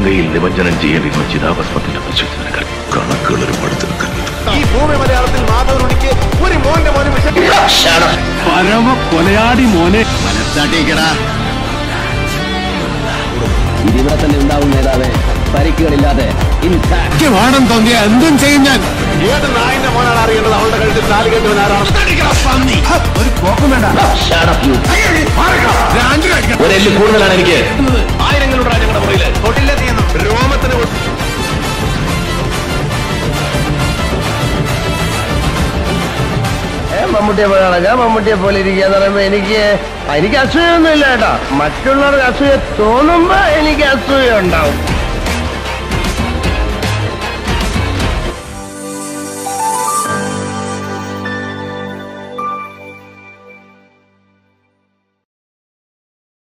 ഗംഗയിൽ നിമഞ്ജനം ചെയ്യേണ്ടിരുന്ന ചിതാഭസ്മത്തിന്റെ പരിശുദ്ധനകൾ കണക്കുകൾ ഒരു പടുത്തെടുക്കുന്നത് ഈ ഭൂമി മലയാളത്തിൽ മാധവനുണിക്ക് ഒരു മോന്റെ മോനും പരമ കൊലയാടി മോനെ ഇതിവിടെ തന്നെ ഉണ്ടാവും നേതാവേ പരിക്കുകളില്ലാതെ ഇൻഫാക്ട് വേണം തോന്നിയ എന്തും ചെയ്യും ഞാൻ ഏത് നായിന്റെ മോനാണ് അറിയേണ്ടത് അവളുടെ കഴുത്തിൽ താലി കെട്ടുവൻ ആരാണ് ഒരു കോപ്പം വേണ്ട ഒരെല്ല് കൂടുതലാണ് എനിക്ക് ആയിരങ്ങളുടെ ഞങ്ങളുടെ പുറയില് തൊട്ടില്ല തീയുന്നു രോമത്തിന് ഒ- മമ്മൂട്ടിയെ പോലെ നടക്കുക മമ്മൂട്ടിയെ പോലെ ഇരിക്കുക എന്ന് പറയുമ്പോ എനിക്ക് എനിക്ക് അസൂയൊന്നും ഇല്ല കേട്ടോ മറ്റുള്ളവർക്ക് അസൂയ തോന്നുമ്പോ എനിക്ക് അസൂയ ഉണ്ടാവും